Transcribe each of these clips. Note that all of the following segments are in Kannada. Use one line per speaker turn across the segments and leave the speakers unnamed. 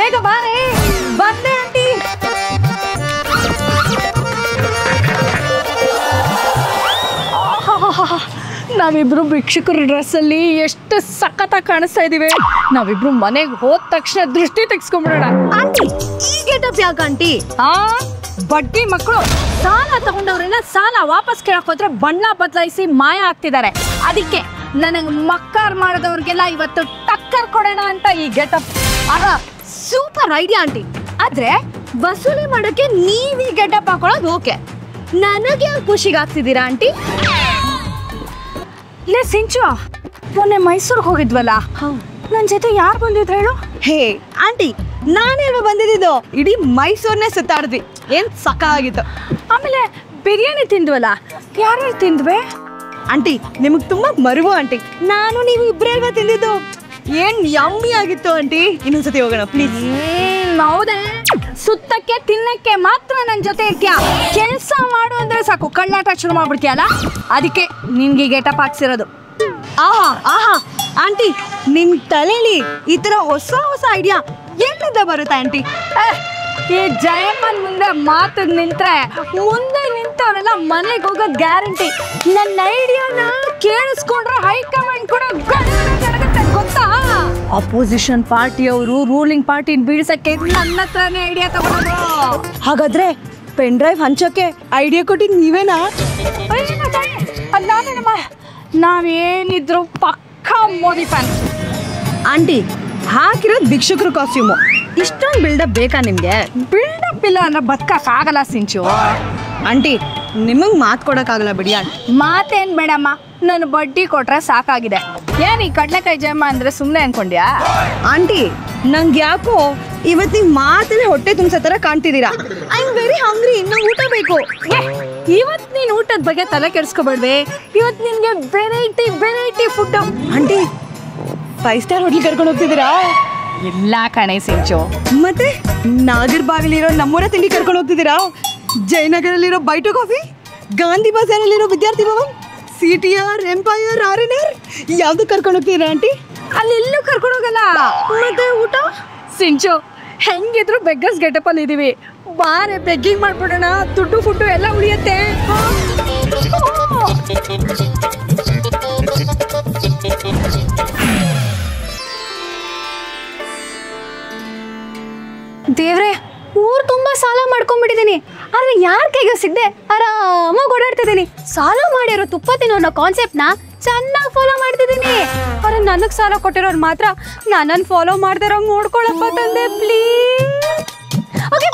ಬೇಗ ಬಾರೆ ಬಂದೆ ಆಂಟಿ ನಾವಿಬ್ರು ಭಿಕ್ಷುಕರ ಡ್ರೆಸ್ಸಲ್ಲಿ ಎಷ್ಟು ಸಖತ್ತಾಗಿ ಕಾಣಿಸ್ತಾ ಇದೀವಿ ನಾವಿಬ್ರು ಮನೆಗೆ ಹೋದ ತಕ್ಷಣ ದೃಷ್ಟಿ ತೆಗ್ಸ್ಕೊಂಡ್ಬಿಡೋಣ
ಆಂಟಿ ಈ ಗೆಟಪ್ ಯಾಕೆ ಆಂಟಿ
ಆ ಬಡ್ಡಿ ಮಕ್ಕಳು ಸಾಲ ತಗೊಂಡವ್ರನ್ನ ಸಾಲ ವಾಪಸ್ ಕೇಳಕ್ ಹೋದ್ರೆ ಬಣ್ಣ ಬದಲಾಯಿಸಿ ಮಾಯ ಆಗ್ತಿದ್ದಾರೆ ಅದಕ್ಕೆ ನನಗೆ ಮಕ್ಕಾರ್ ಮಾಡಿದವ್ರಿಗೆಲ್ಲ ಇವತ್ತು ಟಕ್ಕರ್ ಕೊಡೋಣ ಅಂತ ಈ ಗೆಟಪ್
ಆಗ ಸೂಪರ್ ಐಡಿಯಾ ಆಂಟಿ ಆದ್ರೆ ವಸೂಲಿ ಮಾಡಕ್ಕೆ ನೀವ್ ಈ ಗೆಟಪ್ ಹಾಕೊಳ್ಳೋದು ಓಕೆ ನನಗೆ ಯಾಕೆ ಖುಷಿಗಾಗ್ತಿದ್ದೀರಾ ಆಂಟಿ
ಲೇ ಸಿಂಚು ಮೊನ್ನೆ ಮೈಸೂರಿಗೆ ಹೋಗಿದ್ವಲ್ಲ ನನ್ನ ಜೊತೆ ಯಾರು ಬಂದಿದ್ರು ಹೇಳು
ಹೇ ಆಂಟಿ ನಾನೇನು ಬಂದಿದ್ದು ಇಡೀ ಮೈಸೂರ್ನೇ ಸುತ್ತಾಡಿದ್ವಿ ಏನ್ ಸಕ್ಕ ಆಗಿತ್ತು
ಆಮೇಲೆ ಬಿರಿಯಾನಿ ತಿಂದ್ವಲ್ಲ ಯಾರ್ಯಾರು ತಿಂದ್ವೆ
ಆಂಟಿ ನಿಮಗ್ ತುಂಬಾ ಮರುವು ಆಂಟಿ ನಾನು ನೀವು ಇಬ್ರೇ ಅಲ್ವಾ ತಿಂದಿದ್ದು ಏನ್ ಯಮ್ಮಿ ಆಗಿತ್ತು ಆಂಟಿ ಇನ್ನೊಂದ್ಸತಿ ಹೋಗೋಣ ಪ್ಲೀಸ್
ಹ್ಮ್, ಹೌದೇ ಸುತ್ತಕ್ಕೆ ತಿನ್ನಕ್ಕೆ ಮಾತ್ರ ನನ್ನ ಜೊತೆ ಇರ್ತೀಯ ಕೆಲಸ ಮಾಡು ಅಂದ್ರೆ ಸಾಕು ಕಳ್ಳಾಟ ಶುರು ಮಾಡ್ಬಿಡ್ತೀಯಲ್ಲ ಅದಕ್ಕೆ ನಿನ್ಗೆ ಗೆಟಪ್ ಹಾಕ್ಸಿರೋದು
ಆಹಾ ಆಹಾ ಆಂಟಿ ನಿಮ್ ತಲೆಲಿ ಈ ತರ ಹೊಸ ಹೊಸ ಐಡಿಯಾ ಎಲ್ಲಿಂದ ಬರುತ್ತೆ ಆಂಟಿ
ಏ, ಈ ಜಯಮ್ಮನ್ ಮುಂದೆ ಮಾತು ನಿಂತ್ರೆ ಮುಂದೆ ನಿಂತವರೆಲ್ಲ ಮನೆಗೆ ಹೋಗೋದ್ ಗ್ಯಾರಂಟಿ ನನ್ನ ಐಡಿಯಾನ ಕೇಳಿಸ್ಕೊಂಡ್ರೆ ಹೈಕಮಾಂಡ್ ಕೂಡ ಗಡಗಡಗಡಗತ್ತೆ ಗೊತ್ತಾ ಅಪೋಸಿಷನ್ ಪಾರ್ಟಿಯವರು ರೂಲಿಂಗ್ ಪಾರ್ಟಿನ ಬೀಳ್ಸಕ್ಕೆ ನನ್ನ ಹತ್ರನೇ ಐಡಿಯಾ ತಗೊಳ್ಳೋದು
ಹಾಗಾದ್ರೆ ಪೆನ್ ಡ್ರೈವ್ ಹಂಚೋಕೆ ಐಡಿಯಾ ಕೊಟ್ಟಿದ್ ನೀವೇನಾ
ಅದಾನೇನಮ್ಮ ನಾವೇನಿದ್ರು ಪಕ್ಕಾ ಮೋದಿ ಫ್ಯಾನ್
ಆಂಟಿ ಹಾಕಿರೋದು ಭಿಕ್ಷುಕರು ಕಾಸ್ಟ್ಯೂಮು ಇಷ್ಟೊಂದು ಬಿಲ್ಡಪ್ ಬೇಕಾ ನಿಮ್ಗೆ
ಬಿಲ್ಡಪ್ ಇಲ್ಲ ಅಂದ್ರೆ ಬದುಕಕ್ ಆಗಲ್ಲ ಸಿಂಚು
ಆಂಟಿ ನಿಮಗ್ ಮಾತು ಕೊಡಕ್ಕಾಗಲ್ಲ ಬಿಡಿ ಆಂಟಿ
ಮಾತೇನ್ ಬೇಡಮ್ಮ ನಾನು ಬಡ್ಡಿ ಕೊಟ್ರೆ ಸಾಕಾಗಿದೆ ಏನ್ ಈ ಕಡ್ಲೆಕಾಯಿ ಜಯಮ್ಮ ಅಂದ್ರೆ ಸುಮ್ಮನೆ ಅನ್ಕೊಂಡ್ಯಾ
ಆಂಟಿ ನಂಗೆ ಯಾಕೋ ಇವತ್ತು ನೀವು ಮಾತಲ್ಲಿ ಹೊಟ್ಟೆ ತುಂಬಿಸೋ ಥರ ಕಾಣ್ತಿದ್ದೀರಾ ಐ ಆಮ್ ವೆರಿ ಹಂಗ್ರಿ ಇನ್ನೂ ಊಟ ಬೇಕು
ಏ, ಇವತ್ ನೀನ್ ಊಟದ ಬಗ್ಗೆ ತಲೆ ಕೆಡಿಸ್ಕೊಬೇಡ್ವೆ ಇವತ್ ನಿನ್ಗೆ variety variety food
aunty five star hotel ಕರ್ಕೊಂಡು ಹೋಗ್ತಿದ್ದೀರಾ
ಇಲ್ಲ ಕಣೆ ಸಿಂಚು
ಮತ್ತೆ ನಾಗರ್ ಬಾವಿಲಿರೋ ನಮ್ಮೂರ ತಿಂಡಿ ಕರ್ಕೊಂಡು ಹೋಗ್ತಿದ್ದೀರಾ ಜಯನಗರಲ್ಲಿರೋ ಬೈಟು ಕಾಫಿ ಗಾಂಧಿ ಬಜಾರಲ್ಲಿರೋ Vidyarthi Bhavan C T R Empire R N R ಯಾವ್ದು ಕರ್ಕೊಂಡು ಹೋಗ್ತಿದ್ದೀರಾ ಆಂಟಿ
ಅಲ್ಲೆಲ್ಲೂ ಕರ್ಕೊಂಡು ಹೋಗಲ್ಲ
ಮತ್ತೆ ಊಟ
ಸಿಂಚು ಹೆಂಗಿದ್ರು ಬೆಗ್ಗಸ್ ಗೆಟಪ್ ಅಲ್ಲಿ ಇದೀವಿ ಬಾರೆ ಬೆಗ್ಗಿಂಗ್ ಮಾಡ್ಬಿಡೋಣ ದುಡ್ಡು ಫುಡ್ಡು ಎಲ್ಲ ಉಳಿಯತ್ತೆ
ದೇವ್ರೆ ಊರ್ ತುಂಬಾ ಸಾಲ ಮಾಡ್ಕೊಂಡ್ಬಿಟ್ಟಿದ್ದೀನಿ ಆದ್ರೆ ಯಾರ ಕೈಗೆ ಸಿಗದೆ ಆರಾಮಾಗಿ ಓಡಾಡ್ತಿದ್ದೀನಿ ಸಾಲ ಮಾಡಿರೋ ತುಪ್ಪ ತಿನ್ನೋ ಅನ್ನೋ ಕಾನ್ಸೆಪ್ಟ್ನ ಚೆನ್ನಾಗಿ ಫಾಲೋ ಮಾಡ್ತಿದ್ದೀನಿ ಆದ್ರೆ ನನಗೆ ಸಾಲ ಕೊಟ್ಟಿರೋರು ಮಾತ್ರ ನನ್ನನ್ನು ಫಾಲೋ ಮಾಡ್ದಿರೋ ನೋಡ್ಕೊಳಪ್ಪ ತಂದೆ ಪ್ಲೀಸ್ ಓಕೆ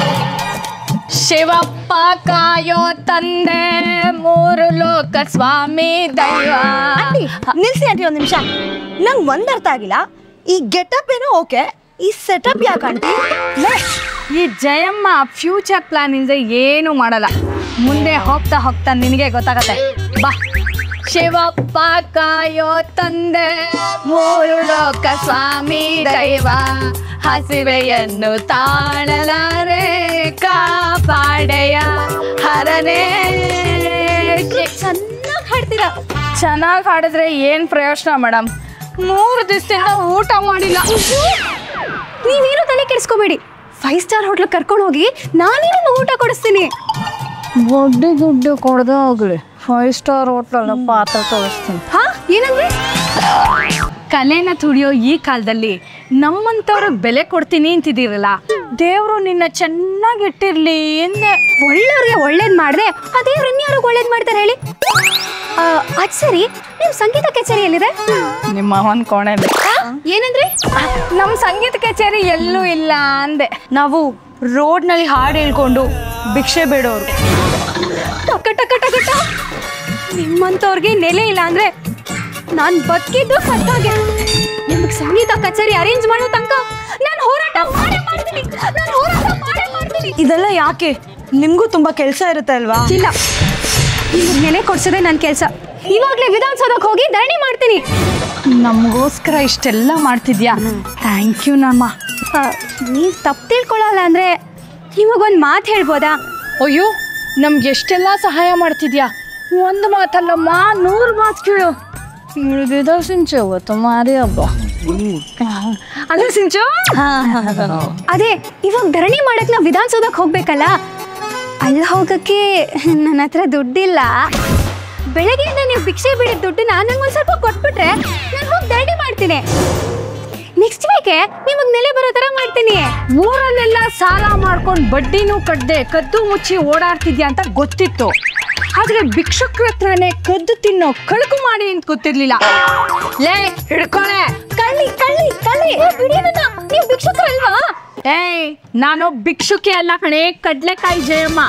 ಶಿವಪ್ಪ ಕಾಯೋ ತಂದೆ ಮೂರು ಲೋಕ ಸ್ವಾಮಿ ದೈವ
ಆಂಟಿ ನಿಲ್ಸಿ ಆಂಟಿ ಒಂದು ನಿಮಿಷ ನಂಗೆ ಒಂದ್ ಅರ್ಥ ಆಗಿಲ್ಲ ಈ ಗೆಟಪ್ ಏನೋ ಓಕೆ ಈ ಸೆಟಪ್ ಯಾಕೆ ಆಂಟಿ
ಲೇ, ಈ ಜಯಮ್ಮ ಫ್ಯೂಚರ್ ಪ್ಲಾನ್ ಇಂದ ಏನು ಮಾಡಲ್ಲ ಮುಂದೆ ಹೋಗ್ತಾ ಹೋಗ್ತಾ ನಿನಗೆ ಗೊತ್ತಾಗತ್ತೆ ಬಾ ಶಿವಪ್ಪ ಕಾಯೋ ತಂದೆ ಮೂರು ಲೋಕ ಸ್ವಾಮಿ ದೈವ ಹಸಿವೆಯನ್ನು ತಾಳಲಾರೆ ಕಾಪಾಡೆಯ ಹರನೇ
ಚೆನ್ನಾಗಿ ಹಾಡ್ತೀರಾ
ಚೆನ್ನಾಗಿ ಹಾಡಿದ್ರೆ ಏನು ಪ್ರಯೋಜನ ಮೇಡಮ್ ಮೂರು ದಿವಸದಿಂದ ಊಟ ಮಾಡಿಲ್ಲ
ನೀವೇನು ತಲೆ ಕೆಡಿಸ್ಕೋಬೇಡಿ ಫೈವ್ ಸ್ಟಾರ್ ಹೋಟ್ಲ್ ಕರ್ಕೊಂಡು ಹೋಗಿ ನಾನೇ ನಿಮ್ಗೆ ಊಟ ಕೊಡಿಸ್ತೀನಿ
ಬಡ್ಡಿ ದುಡ್ಡು ಕೊಡ್ದೆ ಹೋಗ್ಲಿ ಫೈವ್ ಸ್ಟಾರ್ ಹೋಟ್ಲಲ್ಲಿ ಪಾತ್ರ ತೋರಿಸ್ತೀನಿ
ಹಾ ಏನಂದ್ರೆ
ಕಲೆನ ತುಳಿಯೋ ಈ ಕಾಲದಲ್ಲಿ ನಮ್ಮಂಥವ್ರಿಗೆ ಬೆಲೆ ಕೊಡ್ತೀನಿ ಅಂತಿದ್ದೀರಲ್ಲ ದೇವರು ನಿನ್ನ ಚೆನ್ನಾಗಿ ಇಟ್ಟಿರ್ಲಿ ಎಂದೆ
ಒಳ್ಳೆಯವ್ರಿಗೆ ಒಳ್ಳೇದ್ ಮಾಡಿದೆ ಅದೇ ಇನ್ಯಾರಿಗೆ ಒಳ್ಳೇದ್ ಮಾಡ್ತಾರೆ ಹೇಳಿ ಆ, ಅದ್ ಸರಿ ನಿಮ್ ಸಂಗೀತ ಕಚೇರಿ ಎಲ್ಲಿದೆ
ನಿಮ್ಮ ಅವನ್ ಕೋಣೆಲಿ
ಆ, ಏನಂದ್ರಿ
ನಮ್ಮ ಸಂಗೀತ ಕಚೇರಿ ಎಲ್ಲೂ ಇಲ್ಲ ಅಂದೆ
ನಾವು ರೋಡ್ನಲ್ಲಿ ಹಾಡು ಹೇಳ್ಕೊಂಡು ಭಿಕ್ಷೆ ಬೇಡೋರು ಟಕ ಟಕ ಟಕ ಟ. ನಿಮ್ಮಂಥವ್ರಿಗೆ ನೆಲೆ ಇಲ್ಲ ಅಂದ್ರೆ ನಾನ್ ಬದುಕಿದ್ದು ಸತ್ತಾಗೆ ನಿಮ್ಗೆ ಸಂಗೀತ ಕಚೇರಿ ಅರೇಂಜ್ ಮಾಡೋ ತನಕ ನಾನು ಹೋರಾಟ ಮಾಡೇ ಮಾಡ್ತೀನಿ ನಾನು ಹೋರಾಟ ಮಾಡೇ ಮಾಡ್ತೀನಿ ಇದೆಲ್ಲ ಯಾಕೆ ನಿಮ್ಗೂ ತುಂಬಾ ಕೆಲಸ ಇರುತ್ತೆ ಅಲ್ವಾ ಇಲ್ಲ ನಿಮ್ಗೆ ನೆಲೆ ಕೊಡ್ಸೋದೇ ನನ್ನ ಕೆಲಸ ಇವಾಗಲೇ ವಿಧಾನಸೌಧಕ್ಕೆ ಹೋಗಿ ಧರಣಿ ಮಾಡ್ತೀನಿ
ನಮಗೋಸ್ಕರ ಇಷ್ಟೆಲ್ಲ ಮಾಡ್ತಿದ್ಯಾ ಥ್ಯಾಂಕ್ ಯು ನಮ್ಮ
ನೀವು ತಪ್ಪು ತಿಳ್ಕೊಳ್ಳಲ್ಲ ಅಂದ್ರೆ ನಿಮಗೊಂದು ಮಾತು ಹೇಳ್ಬೋದಾ
ಅಯ್ಯೋ ನಮ್ಗೆ ಎಷ್ಟೆಲ್ಲ ಸಹಾಯ ಮಾಡ್ತಿದ್ಯಾ ಒಂದು ಮಾತಲ್ಲಮ್ಮ ನೂರು ಮಾತು ಕೇಳು ಇಳಿದಿದ ಸಿಂಚೆ ಅವತ್ತು ಮಾರಿ ಹಬ್ಬ ಅಂದ್ರೆ ಸಿಂಚು
ಅದೇ ಇವಾಗ ಧರಣಿ ಮಾಡಕ್ ನಾವು ವಿಧಾನಸೌಧಕ್ಕೆ ಹೋಗ್ಬೇಕಲ್ಲ ಅಲ್ಲಿ ಹೋಗಕ್ಕೆ ನನ್ನ ಹತ್ರ ದುಡ್ಡಿಲ್ಲ ಬೆಳಗ್ಗೆಯಿಂದ ನೀವು ಭಿಕ್ಷೆ ಬಿಡಿದ ದುಡ್ಡನ್ನ ನಂಗೆ ಒಂದು ಸ್ವಲ್ಪ ಕೊಟ್ಬಿಟ್ರೆ ನಾನು ಹೋಗಿ ಧರಣಿ ಮಾಡ್ತೀನಿ ನೆಕ್ಸ್ಟ್ ವೀಕೆ ನಿಮಗೆ ನೆಲೆ ಬರೋ ಥರ ಮಾಡ್ತೀನಿ
ಊರಲ್ಲೆಲ್ಲ ಸಾಲ ಮಾಡ್ಕೊಂಡು ಬಡ್ಡಿನೂ ಕಡ್ದೆ ಕದ್ದು ಮುಚ್ಚಿ ಓಡಾಡ್ತಿದ್ಯಾ ಅಂತ ಗೊತ್ತಿತ್ತು ಆದ್ರೆ ಭಿಕ್ಷುಕ್ರ ಹತ್ರನೇ ಕದ್ದು ತಿನ್ನೋ ಕಳುಕು ಮಾಡಿ ಅಂತ ಗೊತ್ತಿರ್ಲಿಲ್ಲ ಲೇ ಹಿಡ್ಕೊಳೆ
ಕಳ್ಳಿ ಕಳ್ಳಿ ಕಳ್ಳಿ ಏ, ಬಿಡಿ ನನ್ನ ನೀವು ಭಿಕ್ಷುಕರಲ್ವಾ
ಏಯ್ ನಾನು ಭಿಕ್ಷುಕಿ ಅಲ್ಲ ಕಣೆ ಕಡ್ಲೆಕಾಯಿ ಜಯಮ್ಮ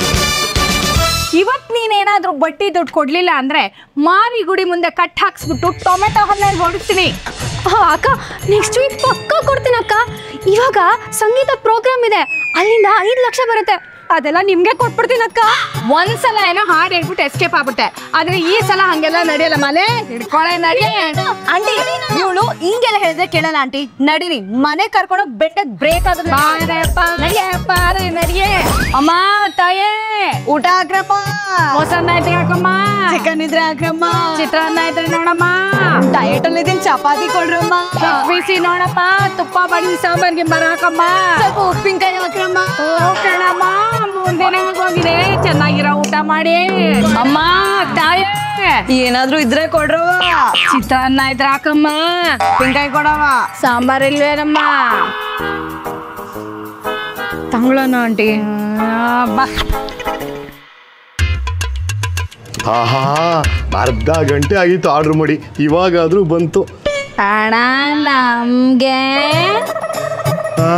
ಇವತ್ ನೀನೇನಾದ್ರೂ ಬಡ್ಡಿ ದುಡ್ಡು ಕೊಡ್ಲಿಲ್ಲ ಅಂದ್ರೆ ಮಾರಿ ಗುಡಿ ಮುಂದೆ ಕಟ್ ಹಾಕ್ಸ್ಬಿಟ್ಟು ಟೊಮೆಟೊ ಹಣ್ಣಲ್ಲಿ ಹೊಡಿತೀನಿ
ಆ, ಅಕ್ಕ ನೆಕ್ಸ್ಟ್ ವೀಕ್ ಪಕ್ಕ ಕೊಡ್ತೀನಿ ಅಕ್ಕ ಇವಾಗ ಸಂಗೀತ ಪ್ರೋಗ್ರಾಮ್ ಇದೆ ಅಲ್ಲಿಂದ ಐದು ಲಕ್ಷ ಬರುತ್ತೆ ಅದೆಲ್ಲ ನಿಮ್ಗೆ ಕೊಟ್ಬಿಡ್ತೀನಿ ಅಕ್ಕ
ಒಂದ್ಸಲ ಏನೋ ಹಾಡು ಹೇಳ್ಬಿಟ್ಟು ಎಸ್ಕೇಪ್ ಆಗ್ಬಿಟ್ಟೆ ಆದ್ರೆ ಈ ಸಲ ಹಂಗೆಲ್ಲ ನಡೆಯಲ್ಲ ಮನೆ ಹಿಡ್ಕೊಳೆ ನಡಿಯೇ
ಆಂಟಿ ಇವಳು ಹಿಂಗೆಲ್ಲ ಹೇಳಿದ್ರೆ ಕೇಳಲ್ಲ ಆಂಟಿ ನಡೀರಿ ಮನೆ ಕರ್ಕೊಂಡೋಗಿ ಬೆಟ್ಟದ್ ಬ್ರೇಕ್ ಆದ್ರೆ
ಬಾರಪ್ಪ ನಡಿಯಪ್ಪ ನಡಿಯೇ ಅಮ್ಮ ತಾಯೇ
ಊಟ ಹಾಕ್ರಪ್ಪ
ಮೊಸರನ್ನ ಐತೆ ಹಾಕಮ್ಮ
ಚಿಕನ್ ಇದ್ರೆ ಹಾಕ್ರಮ್ಮ
ಚಿತ್ರಾನ್ನ ಐತೆ ನೋಡಮ್ಮ
ಡಯಟ್ ಅಲ್ಲಿ ಇದೀನಿ ಚಪಾತಿ ಕೊಡ್ರಮ್ಮ
ಬಿಸಿ ನೋಡಪ್ಪ ತುಪ್ಪ ಬಡಿ ಸಾಂಬಾರ್ಗೆ ಬರ ಹಾಕಮ್ಮ
ಸ್ವಲ್ಪ ಉಪ್ಪಿನಕಾಯಿ ಹಾಕ್ರಮ್ಮ
ಕಣಮ್ಮ ಮುಂದಿನ ಹೋಗಿದೆ ಚೆನ್ನಾಗಿರೋ ಊಟ ಮಾಡಿ ಅಮ್ಮ ತಾಯೇ
ಏನಾದ್ರೂ ಇದ್ರೆ ಕೊಡ್ರವ
ಚಿತ್ರಾನ್ನ ಇದ್ರೆ ಹಾಕಮ್ಮ
ಉಪ್ಪಿನಕಾಯಿ ಕೊಡವ
ಸಾಂಬಾರ್ ಇಲ್ವೇನಮ್ಮ ತಗೊಳ್ಳೋಣ ಆಂಟಿ ಬಾ
ಆಹಾ ಅರ್ಧ ಗಂಟೆ ಆಗಿತ್ತು ಆರ್ಡ್ರ್ ಮಾಡಿ ಇವಾಗಾದ್ರೂ ಬಂತು
ಅಣ್ಣ ನಮ್ಗೆ
ಆ?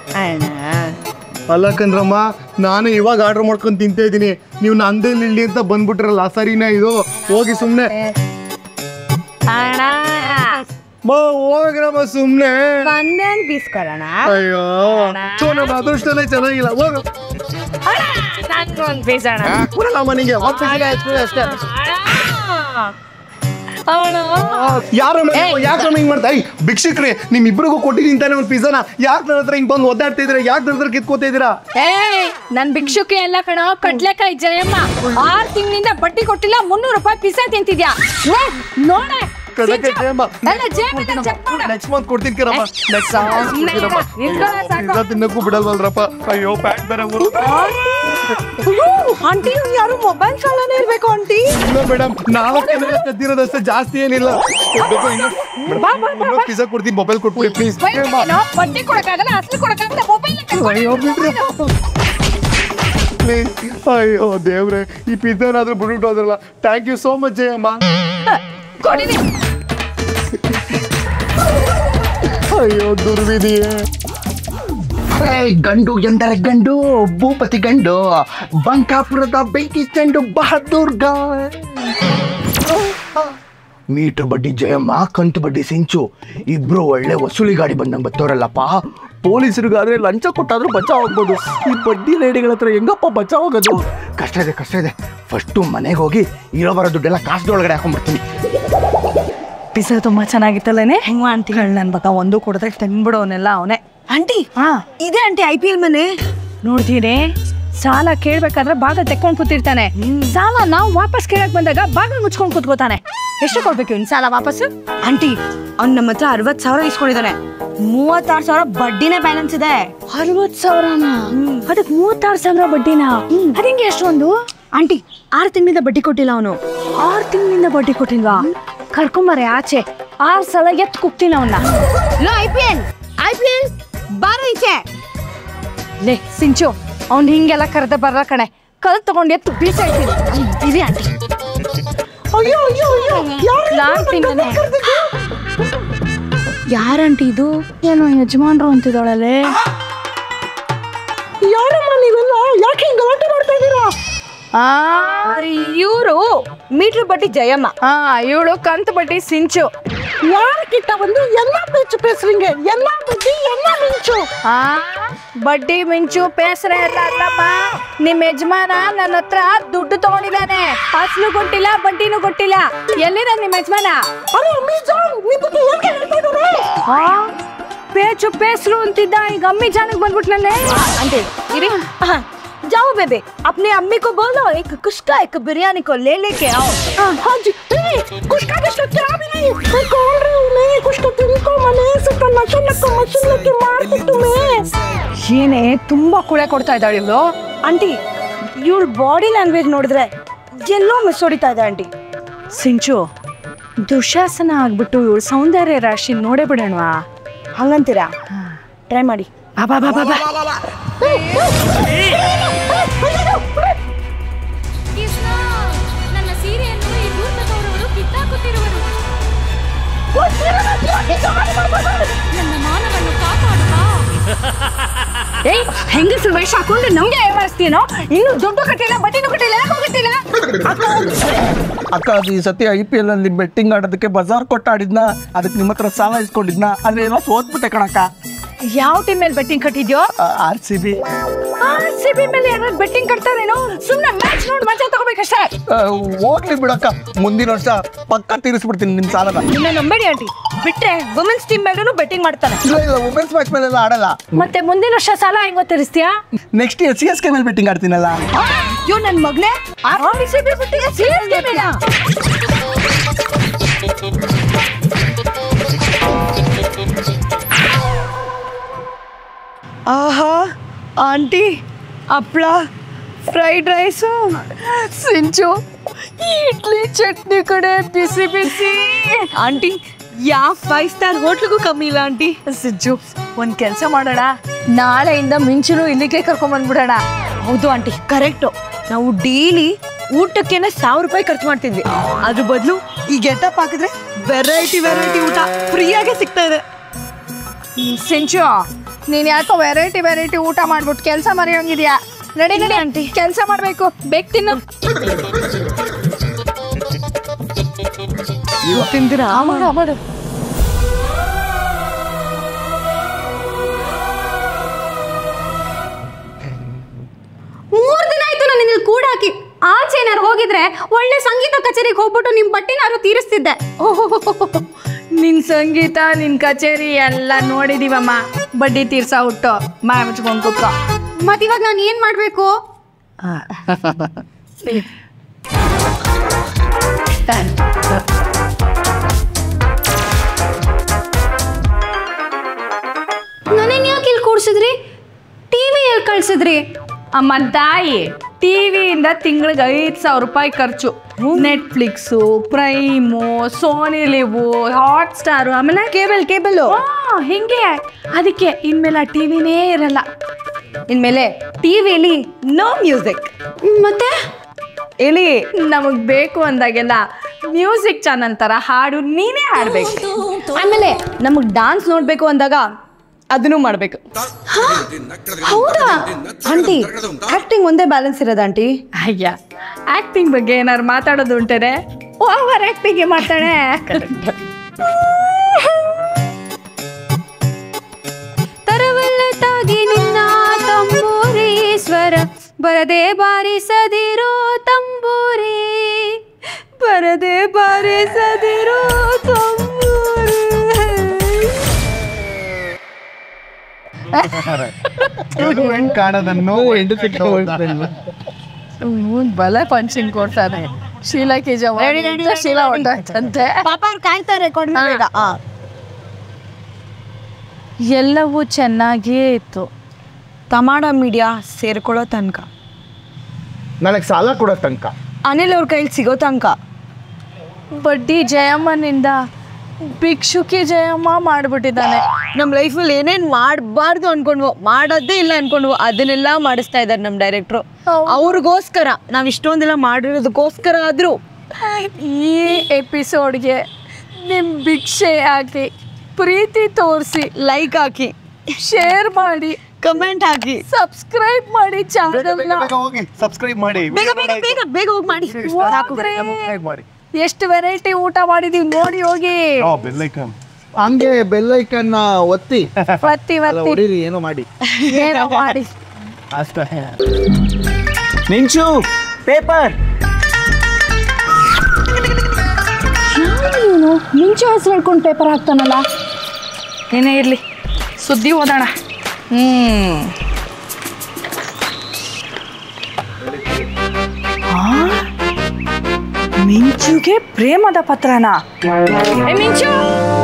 ಅಲ್ಲ ಕಣ್ರಮ್ಮ ನಾನು ಇವಾಗ ಆರ್ಡರ್ ಮಾಡ್ಕೊಂಡು ತಿಂತಾ ಇದ್ದೀನಿ ನೀವು ನಂದೇಲಿ ಇಲ್ಲಿ ಅಂತ ಬಂದ್ಬಿಟ್ರಲ್ಲ ಸರಿನಾ ಇದು ಹೋಗಿ ಸುಮ್ಮನೆ
ಅಣ್ಣ
ಹೋಗ್ರಮ್ಮ ಸುಮ್ಮನೆ
ಒಂದೇನ್ ಬೀಸ್ಕೊಳ್ಳೋಣ
ಅಯ್ಯೋ ಸೊ ನಮ್ಮ ಅದೃಷ್ಟನೇ ಚೆನ್ನಾಗಿಲ್ಲ ಹೋಗು
ನನ್ಗೊಂದು ಪೀಸ್ ಅಣ್ಣ
ಕೊಡಲ್ಲ ಮನೆಗೆ ಅಷ್ಟೇ
ಅವನು
ಯಾರ ಯಾಕೆ ಹಿಂಗ್ ಮಾಡ್ತಾ ಐ ಭಿಕ್ಷಕ್ರೆ ನಿಮ್ ಇಬ್ರಿಗೂ ಕೊಟ್ಟಿದ್ದೀನಿ ತಾನೇ ಒಂದು ಪಿಜ್ಜಾನ ಯಾಕೆ ನನ್ನ ಹತ್ರ ಹಿಂಗ್ ಬಂದು ಒದ್ದಾಡ್ತಾ ಇದ್ದೀರಾ ಯಾಕೆ ನನ್ನ ಹತ್ರ ಕಿತ್ಕೋತಾ ಇದ್ದೀರಾ
ಏಯ್ ನನ್ ಭಿಕ್ಷುಕಿ ಎಲ್ಲ ಕಣ ಕಡ್ಲೆಕಾಯಿ ಜಯಮ್ಮ ಆರ್ ತಿಂಗಳಿಂದ ಬಡ್ಡಿ ಕೊಟ್ಟಿಲ್ಲ ಮುನ್ನೂರು ರೂಪಾಯಿ ಪಿಜ್ಜಾ ತಿಂತಿದ್ಯಾ ಲೇ, ನೋಡೆ
ಕಡ್ಲೆಕಾಯಿ ಜಯಮ್ಮ.
ಅಲ್ಲ ಜಯಮ್ಮ ಚೆಕ್ ಮಾಡು
ನೆಕ್ಸ್ಟ್ ಮಂತ್ ಕೊಡ್ತೀನಿ ಕರಮ್ಮ ನೆಕ್ಸ್ಟ್ ಮಂತ್ ಕೊಡ್ತೀನಮ್ಮ
ನಿಂತ್ಕೊಳ್ಳೋ ಸಾಕು.
ಪಿಜ್ಜಾ ತಿನ್ನಕ್ಕೂ ಬಿಡಲ್ವಲ್ರಪ್ಪ ಅಯ್ಯೋ ಪ್ಯಾಕ್ ಬೇರೆ ಊರು
ಆಂಟಿ ಯಾರು ಮೊಬೈಲ್ ಕಾಲನೇ ಇರ್ಬೇಕು ಆಂಟಿ
ಇಲ್ಲ ಮೇಡಮ್ ನಾಲ್ಕು ಜನ ಕದ್ದಿರೋದಷ್ಟೇ ಜಾಸ್ತಿ ಏನಿಲ್ಲ ಪಿಜ್ಜಾ ಕೊಡ್ತೀನಿ ಮೊಬೈಲ್ ಕೊಟ್ಬಿಡಿ ಪ್ಲೀಸ್
ಬೈಕ್ ಏನೋ ಬಡ್ಡಿ ಕೊಡಕ್ಕಾಗಲ್ಲ ಅಸಲು ಕೊಡಕ್ಕಾಗಲ್ಲ ಮೊಬೈಲ್
ಅಯ್ಯೋ ಬಿಡ್ರಿ ಪ್ಲೀಸ್ ಅಯ್ಯೋ ದೇವ್ರೆ ಈ ಪಿಜ್ಜಾನಾದ್ರೂ ಬಿಟ್ಬಿಟ್ಟು ಹೋದ್ರಲ್ಲ thank you so much Jayamma
ಕೊಡಿನಿ
ಅಯ್ಯೋ ದುರ್ವಿಧಿಯೇ
ಏಯ್, ಗಂಡು ಎಂದರೆ ಗಂಡು ಭೂಪತಿ ಗಂಡು ಬಂಕಾಪುರದ ಬೆಂಕಿ ಚೆಂಡು ಬಹದ್ದೂರ್ ಗಾಯ್ ಮೀಟರ್ ಬಡ್ಡಿ ಜಯಮ್ಮ ಕಂತು ಬಡ್ಡಿ ಸಿಂಚು ಇಬ್ರು ಒಳ್ಳೆ ವಸೂಲಿ ಗಾಡಿ ಬಂದಂಗೆ ಬರ್ತವ್ರಲ್ಲಪ್ಪ ಪೊಲೀಸರಿಗಾದ್ರೆ ಲಂಚ ಕೊಟ್ಟಾದ್ರೂ ಬಚಾವ್ ಆಗ್ಬೋದು ಈ ಬಡ್ಡಿ ಲೇಡಿಗಳ ಹತ್ರ ಹೆಂಗಪ್ಪ ಬಚಾವ್ ಆಗೋದು ಕಷ್ಟ ಇದೆ ಕಷ್ಟ ಇದೆ ಫಸ್ಟು ಮನೆಗೆ ಹೋಗಿ ಇರೋ ಬರೋ ದುಡ್ಡೆಲ್ಲ ಕಾಸ್ದೊಳಗಡೆ ಹಾಕೊಂಡ್ಬಿಡ್ತೀನಿ
ಪಿಜ್ಜಾ ತುಂಬಾ ಚೆನ್ನಾಗಿತ್ತಲ್ಲೇನೆ ಹೆಂಗ ಆಂಟಿ ನನ್ ಮಗ ಒಂದು ಕೊಡದೆ ತಿನ್ಬಿಡೋನೆಲ್ಲ ಅವನೇ ಆಂಟಿ
ಹಾ
ಇದೆ ಆಂಟಿ ಐ ಪಿ ಎಲ್ ಮನೆ
ನೋಡ್ತೀನಿ ಸಾಲ ಕೇಳ್ಬೇಕಾದ್ರೆ ಬಾಗ ತೆಕ್ಕೊಂಡ್ ಕೂತಿರ್ತಾನೆ ಸಾಲ ನಾವು ವಾಪಸ್ ಕೇಳಕ್ ಬಂದಾಗ ಬಾಗ ಮುಚ್ಕೊಂಡ್ ಕೂತ್ಕೋತಾನೆ ಎಷ್ಟು ಕೊಡ್ಬೇಕು ಇನ್ ಸಾಲ ವಾಪಸ್
ಆಂಟಿ ಅವ್ನ್ ನಮ್ಮ ಹತ್ರ ಅರವತ್ ಸಾವಿರ ಇಸ್ಕೊಂಡಿದ್ದಾನೆ ಮೂವತ್ತಾರು ಸಾವಿರ ಬಡ್ಡಿನೇ ಬ್ಯಾಲೆನ್ಸ್ ಇದೆ
ಅರವತ್ ಸಾವಿರನ ಅದಕ್ ಮೂವತ್ತಾರು ಸಾವಿರ ಬಡ್ಡಿನ ಅದಂಗೆ ಎಷ್ಟೊಂದು
ಆಂಟಿ ಆರು ತಿಂಗಳಿಂದ ಬಡ್ಡಿ ಕೊಟ್ಟಿಲ್ಲ ಅವನು
ಆರ್ ತಿಂಗಳಿಂದ ಬಡ್ಡಿ ಕೊಟ್ಟಿಲ್ವಾ ಕರ್ಕೊಂಬರೆ ಆಚೆ ಆರ್ ಸಲ ಎತ್ ಕುಗ್ತೀನಿ ಅವನ್ನ
ಲೋ I P L I P L ಬಾರ ಈಚೆ
ಲೇ ಸಿಂಚು ಅವ್ನ್ ಹಿಂಗೆಲ್ಲ ಕರೆದ ಬರ್ರ ಕಣೆ ಕಲ್ ತಗೊಂಡ್ ಎತ್ತು ಬೀಸ ಇರ್ತೀನಿ ಇರಿ ಆಂಟಿ
ಅಯ್ಯೋ ಅಯ್ಯೋ ಅಯ್ಯೋ
ಲಾಂಟಿನೇ
ಯಾರಂಟಿ ಇದು
ಏನೋ ಯಜಮಾನ್ರು ಅಂತಿದ್ದಾಳಲ್ಲೇ
ಯಾರಮ್ಮ ನೀವೆಲ್ಲ ಯಾಕೆ ಹಿಂಗ್ ಗಲಾಟೆ ಮಾಡ್ತಾ ಇದ್ದೀರಾ
ಆ
ಇವರು ಮೀಟರ್ ಬಡ್ಡಿ ಜಯಮ್ಮ
ಆ ಇವಳು ಕಂತು ಬಡ್ಡಿ ಸಿಂಚು
ಯಾರಕ್ಕಿಟ್ಟ ಬಂದು ಎಲ್ಲ ಬೆಚ್ಚು ಪೇಸ್ರಿಂಗೆ ಎಲ್ಲ ಬಡ್ಡಿ ಎಲ್ಲ ಮಿಂಚು
ಆ ಬಡ್ಡಿ ಮಿಂಚು ಪೇಸರೆ ಎಲ್ಲ ಅಲ್ಲಮ್ಮ ನಿಮ್ ಯಜಮಾನ ನನ್ನ ಹತ್ರ ದುಡ್ಡು ತಗೊಂಡಿದ್ದಾನೆ ಅಸ್ಲು ಕೊಟ್ಟಿಲ್ಲ ಬಡ್ಡಿನೂ ಕೊಟ್ಟಿಲ್ಲ ಎಲ್ಲಿದ ನಿಮ್ ಯಜಮಾನ
ಅರೆ ಅಮೆಜಾನ್ ನಿಮ್ ಬಗ್ಗೆ ಯಾಕೆ ಹೇಳ್ತಾ ಇದ್ದಾರೆ
ಆ ಪೇಚು ಪೇಸ್ರು ಅಂತಿದ್ದ ಈಗ ಅಮ್ಮಿ ಜಾನಕ್ ಬಂದ್ಬಿಟ್ನಲ್ಲೇ
ಅಂತೆ
ಇರಿ
जाओ बेबे अपनी अम्मी को बोलो एक कुश्का एक बिरयानी को ले लेके आओ हाँ हाँ जी नहीं कुश्का कुश्का क्या भी नहीं मैं कौन रही हूँ नहीं कुश्का तुमको मने सकता मशीन को मशीन लेके मार के तुम्हें
ಏನೇ ತುಂಬಾ ಕುಳೆ ಕೊಡ್ತಾ ಇದ್ದಾಳೆ ಇವಳು
ಆಂಟಿ ಇವಳ ಬಾಡಿ ಲ್ಯಾಂಗ್ವೇಜ್ ನೋಡಿದ್ರೆ ಎಲ್ಲೋ ಮಿಸ್ ಹೊಡಿತಾ ಇದೆ ಆಂಟಿ
ಸಿಂಚು ದುಶಾಸನ ಆಗ್ಬಿಟ್ಟು ಇವಳು ಸೌಂದರ್ಯ ರಾಶಿ ನೋಡೇ ಬಿಡೋಣವಾ
ಹಂಗಂತೀರಾ ಟ್ರೈ ಮಾಡಿ
ಬಾ ಬಾ ಬಾ ಬಾ
ಕೃಷ್ಣ ನನ್ನ ಸೀರೆಯನ್ನು ಈ ಧೂರ್ತದವರವರು ಕಿತ್ತಾಕುತ್ತಿರುವರು ನನ್ನ ಮಾನವನ್ನು ಕಾಪಾಡುವ
ಏಯ್ ಹೆಂಗಸರು ವೇಷ ಹಾಕೊಂಡು ನಮ್ಗೆ ಏಮಾರಿಸ್ತೀನೋ ಇನ್ನು ದುಡ್ಡು ಕಟ್ಟಿಲ್ಲ ಬಟ್ಟೆನೂ ಕಟ್ಟಿಲ್ಲ ಯಾಕೆ ಹೋಗುತ್ತಿಲ್ಲ
ಅಕ್ಕ ಅದು ಈ ಸತಿ ಐ ಪಿ ಎಲ್ ಅಲ್ಲಿ ಬೆಟ್ಟಿಂಗ್ ಆಡೋದಕ್ಕೆ ಬಜಾರ್ ಕೊಟ್ಟು ಆಡಿದ್ನ ಅದಕ್ಕೆ ನಿಮ್ಮ ಹತ್ರ ಸಾಲ ಇಸ್ಕೊಂಡಿದ್ನ ಅಲ್ಲಿ ಏನೋ ಸೋತ್ಬಿಟ್ಟೆ ಕಣಕ್ಕ
ಯಾವ ಟೀಮ್ ಮೇಲೆ ಬೆಟ್ಟಿಂಗ್ ಕಟ್ಟಿದ್ಯೋ
R C B
R C B ಮೇಲೆ ಯಾರು ಬೆಟ್ಟಿಂಗ್ ಕಟ್ತಾರೇನೋ ಸುಮ್ಮನೆ ಮ್ಯಾಚ್ ನೋಡಿ ಮಜಾ ತಗೋಬೇಕಷ್ಟೇ
ಹೋಗ್ಲಿ ಬಿಡಕ್ಕ ಮುಂದಿನ ವರ್ಷ ಪಕ್ಕ ತೀರಿಸ್ಬಿಡ್ತೀನಿ ನಿಮ್ ಸಾಲನ
ಇನ್ನ ನಂಬೇಡಿ ಆಂಟಿ ಬಿಟ್ರೆ ವುಮೆನ್ಸ್ ಟೀಮ್ ಮೇಲೂ ಬೆಟ್ಟಿಂಗ್ ಮಾಡ್ತಾನೆ
ಇಲ್ಲ ಇಲ್ಲ ವುಮೆನ್ಸ್ ಮ್ಯಾಚ್ ಮೇಲೆಲ್ಲ ಆಡಲ್ಲ
ಮತ್ತೆ ಮುಂದಿನ ವರ್ಷ ಸಾಲ ಹೆಂಗೋ ತೀರಿಸ್ತೀಯಾ
next year C S K ಮೇಲೆ ಬೆಟ್ಟಿಂಗ್ ಆಡ್ತೀನಲ್ಲ
ಇವ್ ನನ್ ಮಗ್ನೆ
ಆರ್ ಸಿ ಬಿ ಬಿಟ್ಟಿಗೆ ಸೀರಿಯಸ್ಗೆ ಬೇಡ
ಆಹಾ ಆಂಟಿ ಹಪ್ಳ ಫ್ರೈಡ್ ರೈಸು
ಸಿಂಚು ಈ ಇಡ್ಲಿ ಚಟ್ನಿ ಕಡೆ ಬಿಸಿ ಬಿಸಿ
ಆಂಟಿ ಯಾವ ಫೈವ್ ಸ್ಟಾರ್ ಹೋಟ್ಲಿಗೂ ಕಮ್ಮಿ ಇಲ್ಲ ಆಂಟಿ
ಸಿಂಚು ಒಂದ್ ಕೆಲಸ ಮಾಡೋಣ ನಾಳೆಯಿಂದ ಮಿಂಚುನು ಇಲ್ಲಿಗೆ ಕರ್ಕೊಂಡ್ ಬಂದ್ಬಿಡೋಣ
ಹೌದು ಆಂಟಿ ಕರೆಕ್ಟು ನಾವು ಡೈಲಿ ಊಟಕ್ಕೇನೆ ಸಾವಿರ ರೂಪಾಯಿ ಖರ್ಚು ಮಾಡ್ತಿದ್ವಿ ಅದ್ರ ಬದಲು ಈ ಗೆಟಪ್ ಹಾಕಿದ್ರೆ ವೆರೈಟಿ ವೆರೈಟಿ ಊಟ ಫ್ರೀಯಾಗೆ ಸಿಗ್ತಾ ಇದೆ
ಸಿಂಚು ನೀನ್ ಯಾಕೋ ವೆರೈಟಿ ವೆರೈಟಿ ಊಟ ಮಾಡ್ಬಿಟ್ಟು ಕೆಲಸ ಮರೆಯೋಂಗಿದ್ಯಾ ನಡಿ ನಡಿ ಆಂಟಿ ಕೆಲಸ ಮಾಡ್ಬೇಕು ಬೇಕ್ ತಿನ್ನು
ತಿಂದಿರಾ
ಮಾಡು ಮಾಡು
ಮೂರ್ ದಿನ ಆಯ್ತು ನಾನು ಇಲ್ಲಿ ಕೂಡ ಹಾಕಿ ಆಚೆ ಏನಾರು ಹೋಗಿದ್ರೆ ಒಳ್ಳೆ ಸಂಗೀತ ಕಚೇರಿಗೆ ಹೋಗ್ಬಿಟ್ಟು ನಿಮ್ ಬಟ್ಟಿನಾರು ತೀರಿಸ್ತಿದ್ದೆ
ನಿನ್ ಸಂಗೀತ ನಿನ್ ಕಚೇರಿ ಎಲ್ಲ ನೋಡಿದೀವಮ್ಮ ಬಡ್ಡಿ ತೀರ್ಸ ಹುಟ್ಟು ಮಾ ಮುಚ್ಕೊಂಡ್ ಕೂತ್ಕೋ
ಮತ್ ಇವಾಗ ನಾನು ಏನ್ ಮಾಡ್ಬೇಕು ನನ್ನೇನ್ ಯಾಕೆ ಇಲ್ಲಿ ಕೂಡ್ಸಿದ್ರಿ ಟಿವಿ ಎಲ್ಲಿ ಕಳ್ಸಿದ್ರಿ
ಅಮ್ಮ ತಾಯಿ ಟಿವಿಯಿಂದ ತಿಂಗಳಿಗೆ ಐದು ಸಾವಿರ ರೂಪಾಯಿ ಖರ್ಚು Netflix Prime Sony LIV Hotstar ಆಮೇಲೆ
ಕೇಬಲ್ ಕೇಬಲ್
ಹಿಂಗೆ ಅದಕ್ಕೆ ಇನ್ಮೇಲೆ ಆ ಟಿವಿನೇ ಇರಲ್ಲ
ಇನ್ಮೇಲೆ ಟಿವಿಲಿ ನೋ ಮ್ಯೂಸಿಕ್
ಮತ್ತೆ
ಹೇಳಿ
ನಮಗ್ ಬೇಕು ಅಂದಾಗೆಲ್ಲ ಮ್ಯೂಸಿಕ್ ಚಾನಲ್ ತರ ಹಾಡು ನೀನೇ ಹಾಡ್ಬೇಕು
ಆಮೇಲೆ ನಮಗ್ ಡಾನ್ಸ್ ನೋಡ್ಬೇಕು ಅಂದಾಗ ಅದನ್ನು ಮಾಡ್ಬೇಕು
ಹೌದಾ
ಆಂಟಿ ಆಕ್ಟಿಂಗ್ ಒಂದೇ ಬ್ಯಾಲೆನ್ಸ್ ಇರೋದ ಆಂಟಿ
ಅಯ್ಯ ಆಕ್ಟಿಂಗ್ ಬಗ್ಗೆ ಏನಾರು ಮಾತಾಡೋದು ಉಂಟೇನೆ ಓವರ್ ಆಕ್ಟಿಂಗ್ ಮಾಡ್ತಾಳೆ
ತರವಲ್ಲ ತಾಗಿ ನಿನ್ನ ತಂಬೂರೀಶ್ವರ ಬರದೆ ಬಾರಿಸದಿರೋ ತಂಬೂರಿ ಬರದೆ ಬಾರಿಸದಿರೋ ತಂಬೂರಿ
ಕಾಣೋದನ್ನು
ಇವ್ನ್ ಬಲ ಪಂಚಿಂಗ್ ಕೊಡ್ತಾನೆ ಶೀಲಾ ಕೆ ಜವಾನ್ ಶೀಲಾ ಹೊಟ್ಟಾಯ್ತಂತೆ
ಪಾಪ ಅವ್ರು ಕಾಯ್ತಾರೆ
ಎಲ್ಲವೂ ಚೆನ್ನಾಗಿಯೇ ಇತ್ತು
ತಮಾಡ ಮೀಡಿಯಾ ಸೇರ್ಕೊಳ್ಳೋ ತನಕ
ನನಗೆ ಸಾಲ ಕೊಡೋ ತನಕ
ಅನಿಲ್ ಅವ್ರ ಕೈಲಿ ಸಿಗೋ ತನಕ
ಬಡ್ಡಿ ಜಯಮ್ಮನಿಂದ ಭಿಕ್ಷುಕಿ ಜಯಮ್ಮ ಮಾಡ್ಬಿಟ್ಟಿದ್ದಾನೆ
ನಮ್ಮ ಲೈಫಲ್ಲಿ ಏನೇನು ಮಾಡಬಾರ್ದು ಅನ್ಕೊಂಡ್ವು ಮಾಡೋದೇ ಇಲ್ಲ ಅನ್ಕೊಂಡ್ವು ಅದನ್ನೆಲ್ಲ ಮಾಡಿಸ್ತಾ ಇದ್ದಾರೆ ನಮ್ಮ ಡೈರೆಕ್ಟ್ರು
ಹೌದು.
ಅವ್ರಿಗೋಸ್ಕರ ನಾವು ಇಷ್ಟೊಂದೆಲ್ಲ ಮಾಡಿರೋದಕ್ಕೋಸ್ಕರ ಆದರೂ
ಈ ಎಪಿಸೋಡ್ಗೆ ನಿಮ್ಮ ಭಿಕ್ಷೆ ಹಾಕಿ ಪ್ರೀತಿ ತೋರಿಸಿ
ಲೈಕ್ ಹಾಕಿ
ಶೇರ್ ಮಾಡಿ
ಕಮೆಂಟ್ ಹಾಕಿ
ಸಬ್ಸ್ಕ್ರೈಬ್ ಮಾಡಿ ಚಾನಲ್ನ
ಹೋಗಿ ಸಬ್ಸ್ಕ್ರೈಬ್ ಮಾಡಿ
ಬೇಗ ಬೇಗ ಬೇಗ ಬೇಗ ಹೋಗಿ ಮಾಡಿ ಸಾಕು
Subscribe ಮಾಡಿ
ಎಷ್ಟು ವೆರೈಟಿ ಊಟ ಮಾಡಿದೀವಿ ನೋಡಿ ಹೋಗಿ
ಬೆಲ್ ಐಕನ್
ಹಂಗೆ ಬೆಲ್ ಐಕನ್ ಒತ್ತಿ
ಒತ್ತಿ
ಅಲ್ಲ,
ಒತ್ತಿ
ಹೊಡೀರಿ ಏನೋ ಮಾಡಿ
ಏನೋ ಮಾಡಿ
ಅಷ್ಟೇ
ಮಿಂಚು ಪೇಪರ್
ಮಿಂಚು ಹೆಸರು ಹೇಳ್ಕೊಂಡು ಪೇಪರ್ ಹಾಕ್ತಾನಲ್ಲ ಏನೇ ಇರಲಿ ಸುದ್ದಿ ಓದೋಣ ಹ್ಮ್
ಮಿಂಚುಗೆ ಪ್ರೇಮದ ಪತ್ರನ ಏ ಮಿಂಚು